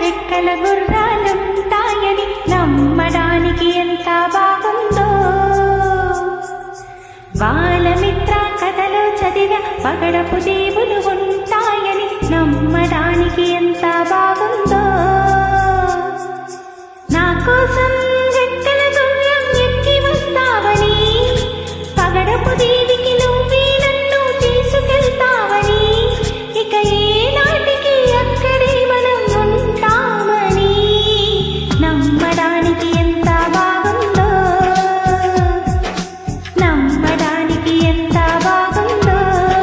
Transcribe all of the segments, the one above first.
రెక్కల గుర్రాలుంటాయని నమ్మడానికి ఎంత బాగుందో బాలమిత్ర కథలో చదివ పగడపు దేవులు ఉంటాయని నమ్మడానికి ఎంత బాగుందో నా కోసం రెక్కల గుర్రం ఎక్కి వస్తావని పగడపు దేవికి నువ్వే నన్ను తీసుకెళ్తావని ఇక ఏ నాటికి అక్కడే మనం ఉంటామని నమ్మడానికి ఎంత బాగుందో నమ్మడానికి ఎంత బాగుందో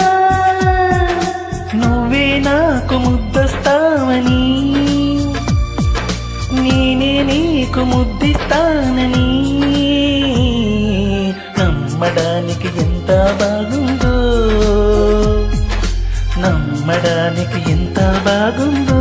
నువ్వే నాకు ముద్దస్తావని నేనే నీకు ముద్దిస్తానని నమ్మడానికి ఎంత బాగుందో నమ్మడానికి ఎంత బాగుందో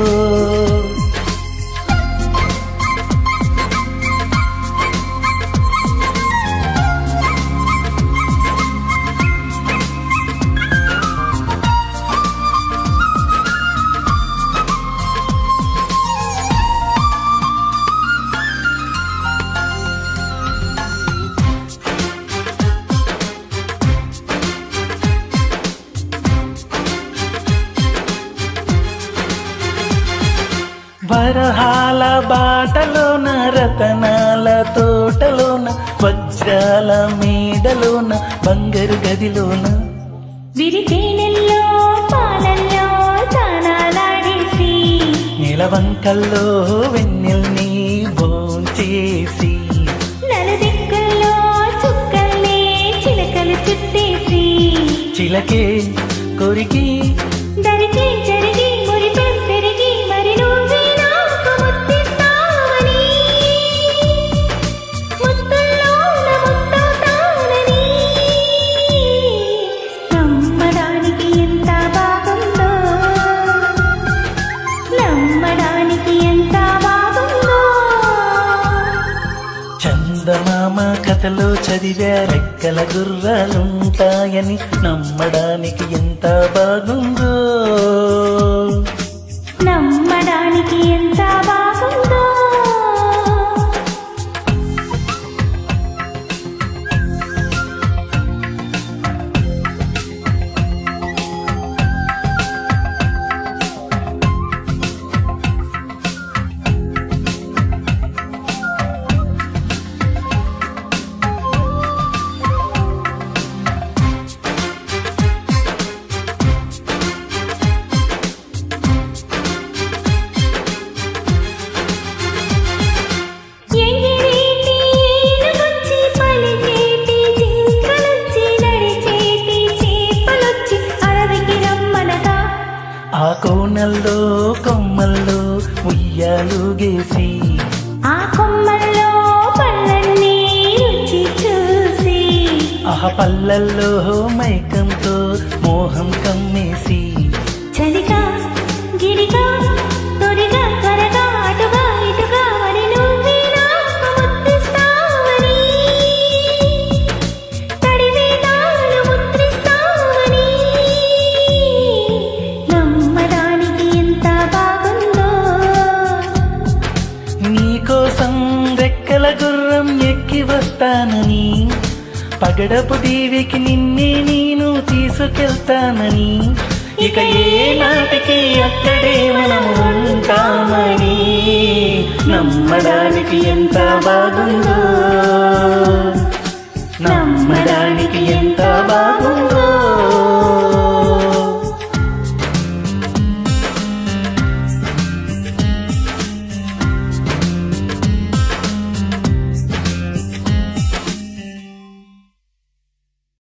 వరహాల బాటలోన రతనాల తోటలోన వజ్రాల మేడలోన బంగారు గదిలోన విరితేనెల్లో పాలల్లో తానాలాడేసి నిలవంకల్లో వెన్నెల్ని భోంచేసి నలుదిక్కుల్లో చుక్కల్ని చిలకలు చుట్టేసి చిలకే కొరికి దరికి జరిగి మురిపెం పెరిగి మరి నువ్వే నాకు ముద్దిస్తావని ముద్దుల్లోన ముద్దవుతానని నమ్మడానికి ఎంత బాగుందో నమ్మడానికి ఎంత బాగుందో చందమామ కథలో చదివా రెక్కల గుర్రాలుంటాయని నమ్మడానికి ఎంత బాగుందో నమ్మడానికి ఎంత బాగుందో ఎగిరేటి ఏనుగొచ్చి పలికేటి జింకలొచ్చి నడిచేటి చేపలొచ్చి అడవికి రమ్మనగా ఆ కోణల్లో కొమ్మల్లో ఉయ్యాలుగేసి ఆ కొమ్మల్లో పళ్ళన్నీ రుచి చూసి ఆ పల్లల్లో మైకంతో మోహం కమ్మేసి చలిగా గిరిగా తొరిగా త్వరగా అటుగా ఇటుగా మరి నువ్వే నాకు ముద్దిస్తావని తడివే నాలు ముద్రిస్తావని నమ్మడానికి ఎంత బాగుందో నీకోసం రెక్కల గుర్రం ఎక్కి వస్తానని పగడపు దీవికి నిన్నే నేను తీసుకెళ్తానని ఇక ఏ నాటికి అక్కడే మనం ఉంటామని నమ్మడానికి ఎంత బాగుందో